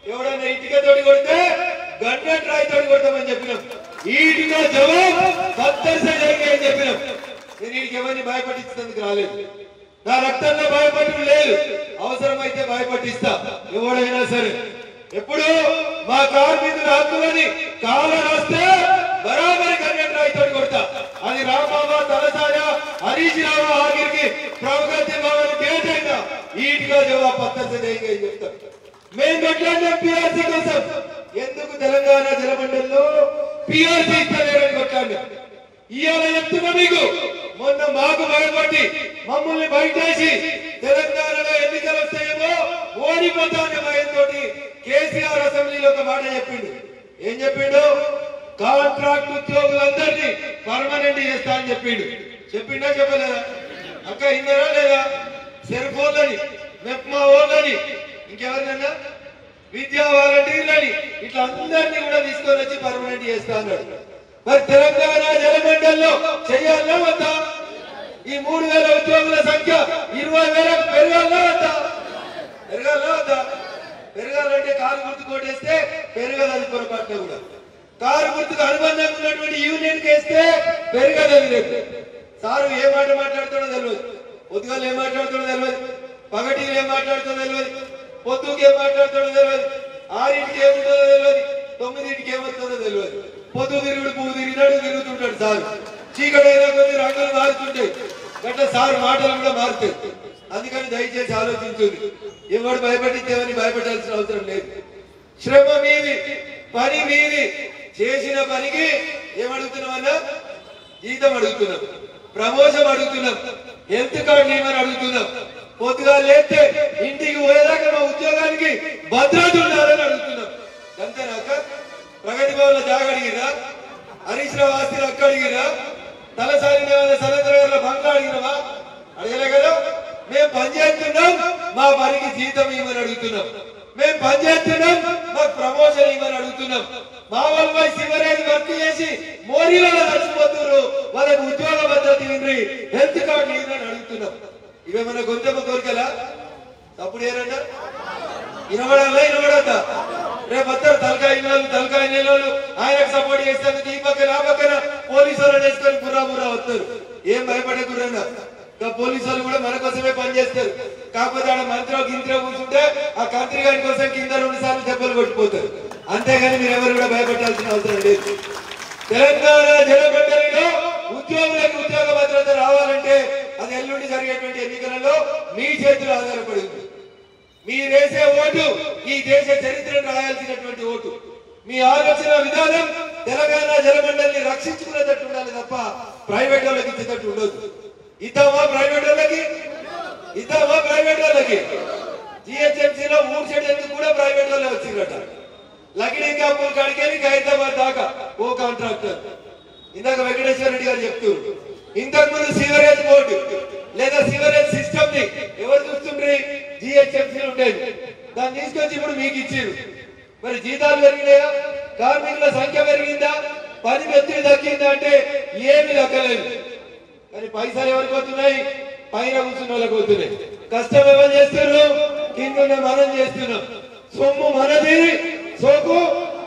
ఎవడన్నా ఇటుక తోడి కొడితే గంట రాయి తోడి కొడతామని చెప్పినాం ఈటిగా జవాబు సత్తర్సే జరిగే అని చెప్పినాం నేను వీడికి ఎవరిని భయపట్టించినందుకు రాలేదు నా రక్తంలో భయపడడం లేదు అవసరమైతే భయపట్టిస్తా ఎవడైనా సరే ఎప్పుడు మా కార్మికుల హక్కులని కాల రాస్తే బరాబరి కన్యక రాయితో కొడతా అది రామాబా తలసాయ హరీష్ రావు ఆఖరికి ప్రగతి భవన్ గేట్ అయినా ఈటిగా జవాబు పత్తసేయంగా చెప్తా మేము కొట్లాడిన పిఆర్సీ కోసం ఎందుకు తెలంగాణ జలమండలిలో పిఆర్సీ ఇస్తలేరని కొట్లాడినా ఇవాళ చెప్తున్నా మీకు మొన్న మాకు భయపడి మమ్మల్ని బయటేసి తెలంగాణలో ఎన్నికలు వస్తాయేమో ఓడిపోతామనే భయంతో కేసీఆర్ అసెంబ్లీలో ఒక మాట చెప్పిండు ఏం చెప్పిండు కాంట్రాక్ట్ ఉద్యోగులందరినీ పర్మనెంట్ చేస్తా అని చెప్పిండు చెప్పిండా చెప్పలేదా అక్క ఇందరా లేదా సెల్ ఫోన్లని మెప్మా ఓన్లని ఇంకెవరినన్నా విద్యా వాలంటీర్లని ఇట్లా అందరినీ కూడా తీసుకొని వచ్చి పర్మనెంట్ చేస్తా అన్నాడు మరి తెలంగాణ జలమండల్లో చేయాలా వద్దా ఈ మూడు వేల ఉద్యోగుల సంఖ్య ఇరవై వేలకు పెరగాలా వద్దా పెరగాలా వద్దా పెరగాలంటే కారు గుర్తు కొట్టేస్తే పెరగదు అది పొరపాటున కూడా కారు గుర్తుకు అనుబంధంగా ఉన్నటువంటి యూనియన్ వేస్తే పెరగదు అది రేపు సారు ఏ మాట మాట్లాడుతాడో తెలియదు పొద్దుగాలు ఏం మాట్లాడుతాడో తెలియదు పగటికి ఏం మాట్లాడుతాడో తెలియదు పొద్దుకి ఏం మాట్లాడుతాడో తెలియదు ఆరింటికి ఏముంటుందో తెలియదు తొమ్మిదింటికి ఏమొస్తుందో తెలియదు పొద్దు తిరుగుడు పువ్వు తిరిగినాడు తిరుగుతుంటాడు సార్ చీకటి అయినా కొద్ది రంగులు మారుతుంటాయి గట్ల సార్ మాటలు కూడా మారుతాయి అందుకని దయచేసి ఆలోచించుంది ఎవడు భయపడితేమని భయపడాల్సిన అవసరం లేదు శ్రమ మీది పని మీది చేసిన పనికి ఏమడుగుతున్నామన్నా జీతం అడుగుతున్నాం ప్రమోషన్ అడుగుతున్నాం హెల్త్ కార్డు ఏమని అడుగుతున్నాం పొద్దుగా లేస్తే ఇంటికి పోయేదాకా మా ఉద్యోగానికి భద్రత ఉండాలని అడుగుతున్నాం అంతేనాక ప్రగతి భవన్లో జాగ అడిగిరా హరీష్ రావు ఆస్తిని అక్క అడిగిరా తలసారి సనత్ర బంగ్లా అడిగినవా అడగలే కదా మేము పని చేస్తున్నాం మా పనికి జీతం ఇవ్వమని అడుగుతున్నాం మేము పని చేస్తున్నాం మాకు ప్రమోషన్ ఇవ్వమని అడుగుతున్నాం మా వాళ్ళపై సివరేజ్ వర్క్ చేసి మోరీలలో చచ్చిపోతున్నారు వాళ్ళకి ఉద్యోగ భద్రత ఇవ్వండి హెల్త్ కార్డు ఇవ్వని అడుగుతున్నాం ఇవేమన్నా గొంతెమ్మ కోరికలా తప్పుడు ఏరన్నా వినబడాలా వినబడద్దా రేపు వస్తారు తలకాయ ఇన్నోళ్ళు తలకాయ ఇన్నోళ్ళు ఆయనకు సపోర్ట్ చేస్తారు ఈ పక్కన ఆ పక్కన పోలీసు వాళ్ళు వేసుకొని బుర్రా బుర్రా వస్తారు ఏం భయపడే గుర్రన్నా ఇంకా పోలీసు వాళ్ళు కూడా మన కోసమే పనిచేస్తారు కాకపోతే ఆడ మంత్రి గింత్రో కూర్చుంటే ఆ కంత్రి గారి కోసం కింద రెండు సార్లు దెబ్బలు కొట్టిపోతారు అంతేగాని మీరు ఎవరు కూడా భయపడాల్సిన అవసరం లేదు తెలంగాణ జనమండలిలో ఉద్యోగులకు ఉద్యోగ భద్రత రావాలంటే అది ఎల్లుండి జరిగేటువంటి ఎన్నికలలో మీ చేతులు ఆధారపడి ఉంది మీరేసే ఓటు ఈ దేశ చరిత్రను రాయాల్సినటువంటి ఓటు మీ ఆలోచన విధానం తెలంగాణ జలమండలిని రక్షించుకునేటట్టు ఉండాలి తప్ప ప్రైవేట్ వాళ్ళకి ఇచ్చేటట్టు ఉండదు ఇద్దామా ప్రైవేట్ వాళ్ళకి ఇద్దామా ప్రైవేట్ వాళ్ళకి జిహెచ్ఎంసీలో ఊడ్చేటందుకు కూడా ప్రైవేట్ వాళ్ళే వచ్చిందట లకిడీ కాపుల కాడికి వెళ్ళి హైదరాబాద్ దాకా ఓ కాంట్రాక్టర్ ఇందాక వెంకటేశ్వర రెడ్డి గారు చెప్తున్నారు ఇంతకు ముందు సీవరేజ్ బోర్డు లేదా సీవరేజ్ సిస్టమ్ ని ఎవరు చూస్తుండ్రి జిహెచ్ఎంసీ ఉండేది దాన్ని తీసుకొచ్చి ఇప్పుడు మీకు ఇచ్చారు మరి జీతాలు పెరిగినాయా కార్మికుల సంఖ్య పెరిగిందా పని ఒత్తిడి తగ్గిందా అంటే ఏమి దక్కలేదు కానీ పైసలు ఎవరికి పోతున్నాయి పైన కూర్చున్న వాళ్ళకి పోతున్నాయి కష్టం ఎవరు చేస్తారు కింద మనం చేస్తున్నాం సొమ్ము మనది సోకు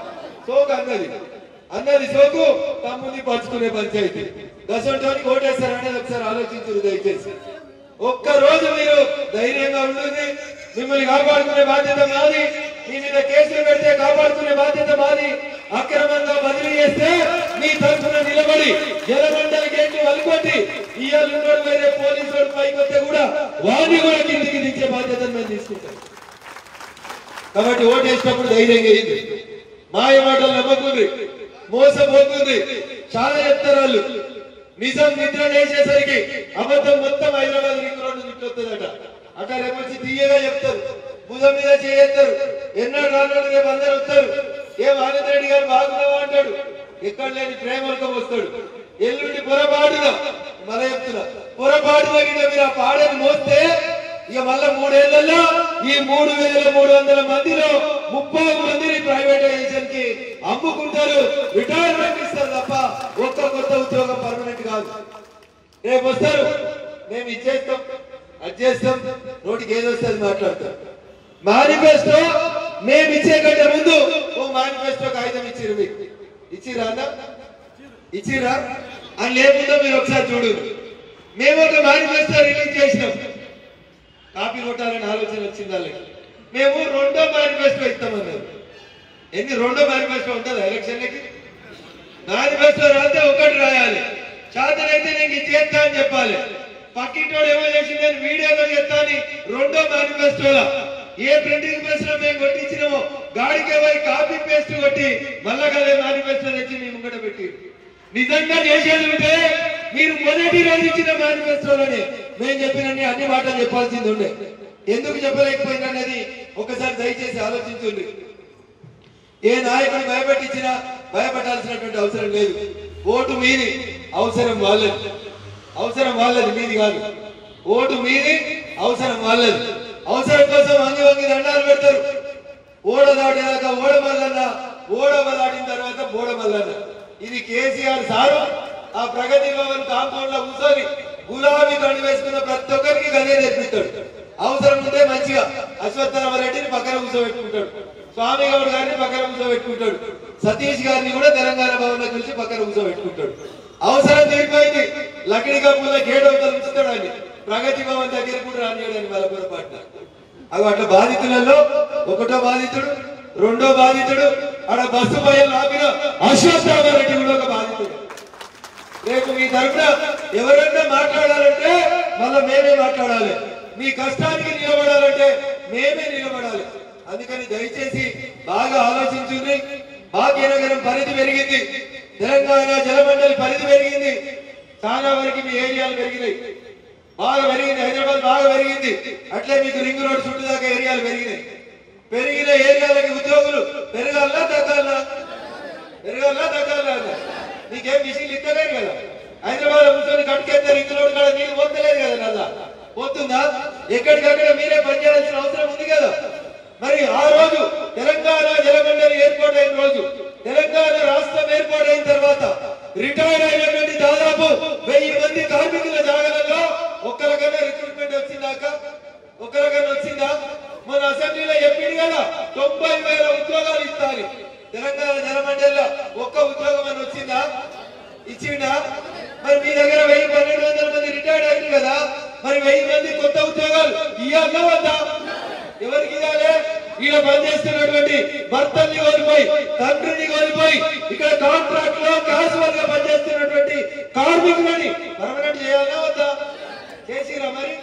సోకు అన్నది అన్నది సోకు తమ్ముని పంచుకునే పంచాయతీ దశంటానికి ఓటేస్తారు అనేది ఒకసారి ఆలోచించరు దయచేసి ఒక్క రోజు మీరు ధైర్యంగా ఉంటుంది మిమ్మల్ని కాపాడుకునే బాధ్యత మాది మీ మీద కేసులు పెడితే కాపాడుకునే బాధ్యత మాది అక్రమంగా బదిలీ చేస్తే మీ తరఫున నిలబడి జలమండలి గేట్లు వలుకొట్టి ఇవాళ ఉన్నోడు వేరే పోలీసు వాడు పైకి వస్తే కూడా వాడిని కూడా కిందికి దించే బాధ్యతను మేము తీసుకుంటాం కాబట్టి ఓటు వేసినప్పుడు ధైర్యంగా అయింది మాయ మాటలు నమ్మకుంది మోసపోతుంది చాలా చెప్తారు వాళ్ళు నిజం నిద్ర లేచేసరికి అబద్ధం మొత్తం హైదరాబాద్ రింగ్ రోడ్డు చుట్టొస్తుందట అట్లా రేపు వచ్చి తీయగా చెప్తారు భుజం మీద చేస్తారు ఎన్నో రాళ్ళు రేపు అందరు వస్తారు ఏ ఆనంద్ రెడ్డి గారు బాగున్నావా అంటాడు ఎక్కడ లేని ప్రేమలతో వస్తాడు ఎల్లుండి పొరపాటున మళ్ళీ చెప్తున్నా పొరపాటున గిట్ల మీరు ఆ పాడని మోస్తే ఇక మళ్ళా మూడేళ్లలో ఈ మూడు వేల మూడు వందల మందిలో ముప్పై మందిని ప్రైవేటైజేషన్ కి అమ్ముకుంటారు రిటైర్మెంట్ ఇస్తారు తప్ప ఒక్క కొత్త ఉద్యోగం పర్మనెంట్ కాదు రేపు వస్తారు మేము ఇచ్చేస్తాం అది చేస్తాం నోటికి ఏది వస్తే అది మాట్లాడతాం మేనిఫెస్టో మేము ఇచ్చే కంటే ముందు ఓ మేనిఫెస్టో కాగితం ఇచ్చిరు మీకు ఇచ్చిరా అన్న ఇచ్చిరా అని లేకుండా మీరు ఒకసారి చూడు మేము ఒక మేనిఫెస్టో రిలీజ్ చేసినాం కాపీ కొట్టాలని ఆలోచన వచ్చింది వాళ్ళకి మేము రెండో మేనిఫెస్టో ఇస్తామన్నారు ఎన్ని రెండో మేనిఫెస్టో ఉంటుందా ఎలక్షన్లకి మేనిఫెస్టో రాస్తే ఒకటి రాయాలి చేతనైతే నీకు ఇది చేస్తా అని చెప్పాలి పక్కింటోడు ఏమో చేసి నేను వీడియోలో చేస్తా అని రెండో మేనిఫెస్టోలా ఏ ప్రింటింగ్ ప్రెస్ లో మేము కొట్టించినామో గాడికే పోయి కాపీ పేస్ట్ కొట్టి మళ్ళా కదే మేనిఫెస్టో తెచ్చి మేము ముంగట పెట్టి నిజంగా చేసేది ఉంటే మీరు మొదటి రోజు ఇచ్చిన మేనిఫెస్టోలోనే మేము చెప్పినన్ని అన్ని మాటలు చెప్పాల్సింది ఉండే ఎందుకు చెప్పలేకపోయింది అనేది ఒకసారి దయచేసి ఆలోచించండి ఏ నాయకుడు భయపెట్టించినా భయపెట్టాల్సినటువంటి అవసరం లేదు ఓటు మీది అవసరం వాళ్ళది అవసరం వాళ్ళది మీది కాదు ఓటు మీది అవసరం వాళ్ళది అవసరం కోసం వంగి వంగి దండాలు పెడతారు ఓడ దాటినాక ఓడ మల్లన్న ఓడవ దాటిన తర్వాత బోడ మల్లన్న ఇది కేసీఆర్ సారు ఆ ప్రగతి భవన్ కాంపౌండ్ లో కూర్చొని గులాబీ కండు వేసుకున్న ప్రతి ఒక్కరికి గదే నేర్పిస్తాడు అవసరం ఉంటే మంచిగా అశ్వత్థరామరెడ్డిని పక్కన కూర్చోబెట్టుకుంటాడు స్వామి గౌడ్ గారిని పక్కన కూర్చోబెట్టుకుంటాడు సతీష్ గారిని కూడా తెలంగాణ భవన్ లో కలిసి పక్కన కూర్చోబెట్టుకుంటాడు అవసరం తీరిపోయింది లక్డీ కప్పుల గేట్ అవుతారు ఉంచుతాడు అని ప్రగతి భవన్ దగ్గర కూడా రానియడని వాళ్ళ పొరపాటున అవి అట్లా బాధితులలో ఒకటో బాధితుడు రెండో బాధితుడు ఆడ బస్సు పైన ఆపిన అశ్వత్థామరెడ్డి కూడా ఒక బాధితుడు రేపు మీ తరఫున ఎవరన్నా మాట్లాడాలంటే మళ్ళా మేమే మాట్లాడాలి మీ కష్టానికి నిలబడాలంటే మేమే నిలబడాలి అందుకని దయచేసి బాగా ఆలోచించుంది భాగ్యనగరం పరిధి పెరిగింది తెలంగాణ జలమండలి పరిధి పెరిగింది చాలా వరకు మీ ఏరియాలు పెరిగినాయి బాగా పెరిగింది హైదరాబాద్ బాగా పెరిగింది అట్లే మీకు రింగ్ రోడ్ చుట్టూ దాకా ఏరియాలు పెరిగినాయి పెరిగిన ఏరియాలకి ఉద్యోగులు పెరగాలనా తగ్గాలనా పెరగాలనా తగ్గాలనా అన్న? నీకేం మిషన్లు ఇస్తలేదు కదా హైదరాబాద్ కూర్చొని కట్టుకెళ్తే రింగ్ రోడ్ కాడ నీళ్ళు పోతలేదు కదా నల్లా పోతుందా ఎక్కడికక్కడ మీరే పనిచేయాల్సిన అవసరం ఉంది కదా మరి ఆ రోజు తెలంగాణ జలమండలి ఏర్పాటు అయిన రోజు తెలంగాణ రాష్ట్రం ఏర్పాటైన తర్వాత రిటైర్ అయినటువంటి దాదాపు వెయ్యి మంది కార్మికుల జాగలలో ఒక్కరికైనా రిక్రూట్మెంట్ వచ్చిందాక ఒక్కరికైనా వచ్చిందా మన అసెంబ్లీలో చెప్పింది కదా తొంభై వేల ఉద్యోగాలు ఇస్తారు తెలంగాణ జలమండలిలో ఒక్క ఉద్యోగం అని వచ్చిందా ఇచ్చిండా మరి మీ దగ్గర వెయ్యి పన్నెండు వందల మంది రిటైర్డ్ అయ్యారు కదా మరి వెయ్యి మంది కొత్త ఉద్యోగాలు ఇవ్వాలా వద్దా ఎవరికి ఇవ్వాలి ఈడ పనిచేస్తున్నటువంటి భర్తల్ని కోల్పోయి తండ్రిని కోల్పోయి ఇక్కడ కాంట్రాక్ట్ లో క్యాజువల్ గా పనిచేస్తున్నటువంటి కార్మికులని పర్మనెంట్ చేయాలా వద్దా చేసిరా మరి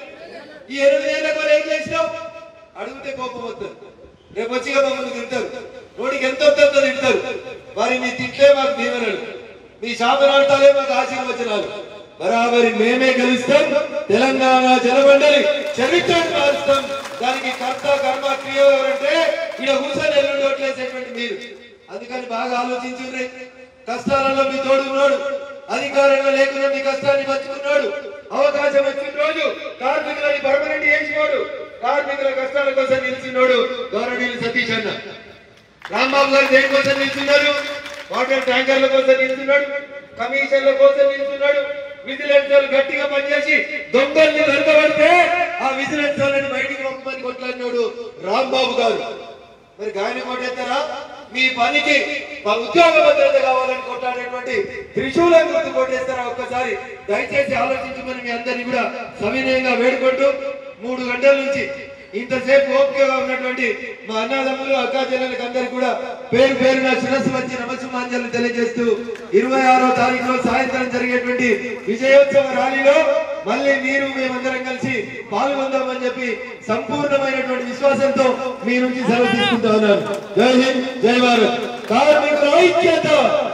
ఈ ఎనిమిది ఏళ్ళ కూడా ఏం చేసినావు అడిగితే కోపం వస్తుంది రేపు వచ్చి ఇక మమ్మల్ని తింటారు రోడ్డుకి ఎంత వస్తుందో తింటారు మరి మీ తింటే మాకు దీవెనలు మీ శాపనార్థాలే మాకు ఆశీర్వచనాలు బరాబరి మేమే గెలుస్తాం తెలంగాణ జలమండలి చరిత్రను మారుస్తాం దానికి కర్త కర్మ క్రియ ఎవరంటే ఇక్కడ కూర్చొని ఎల్లుండి ఓట్లేసేటువంటి మీరు అందుకని బాగా ఆలోచించుండ్రి కష్టాలలో మీ తోడున్నాడు అధికారంలో లేకుండా మీ కష్టాన్ని పంచుకున్నాడు అవకాశం వచ్చిన రోజు కార్మికులని పర్మనెంట్ చేసినోడు కార్మికుల కష్టాల కోసం నిలిచినోడు గౌరవనీయులు సతీష్ అన్న రాంబాబు గారు దేనికోసం నిలుచున్నారు వాటర్ ట్యాంకర్ల కోసం నిలుచున్నాడు కమిషన్ల కోసం నిలుచున్నాడు విజిలెన్స్ వాళ్ళు గట్టిగా పనిచేసి దొంగల్ని దొరకబడితే ఆ విజిలెన్స్ వాళ్ళని బయటికి పంపమని కొట్లాడినాడు రాంబాబు గారు మరి గాయని కొట్టేస్తారా మీ పనికి మా ఉద్యోగ భద్రత కావాలని కొట్లాడేటువంటి త్రిశూలం గుర్తు కొట్టేస్తారా ఒక్కసారి దయచేసి ఆలోచించమని మీ అందరినీ కూడా సవినయంగా వేడుకుంటూ మూడు గంటల నుంచి ఇంతసేపు ఓపికగా ఉన్నటువంటి మా అన్నదమ్ములు అక్కా చెల్లెలకు అందరికి కూడా పేరు పేరున శిరస్సు వచ్చి నమస్సుమాంజలు తెలియజేస్తూ ఇరవై ఆరో తారీఖులో సాయంత్రం జరిగేటువంటి విజయోత్సవ ర్యాలీలో మళ్ళీ మీరు మేమందరం కలిసి పాల్గొందామని చెప్పి సంపూర్ణమైనటువంటి విశ్వాసంతో మీ నుంచి సెలవు తీసుకుంటా ఉన్నాను జై హింద్ జై భారత్ కార్మికుల ఐక్యత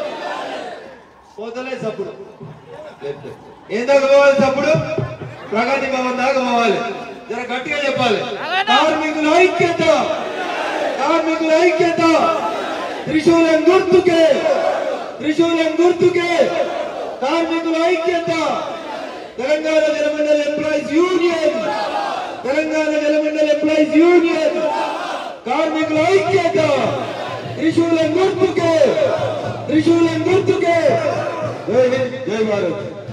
పోతలే సప్పుడు ఏం దాకా పోవాలి సప్పుడు ప్రగతి భవన్ దాకా పోవాలి జర గట్టిగా చెప్పాలి కార్మికుల ఐక్యత కార్మికుల ఐక్యత త్రిశూలం గుర్తుకే త్రిశూలం గుర్తుకే కార్మికుల ఐక్యత Telangana Jalamandali employees union Telangana Jalamandali employees union కార్మికుల ఐక్యత త్రిశూలం గుర్తుకే త్రిశూలం గుర్తుకే జై హింద్ జై భారత్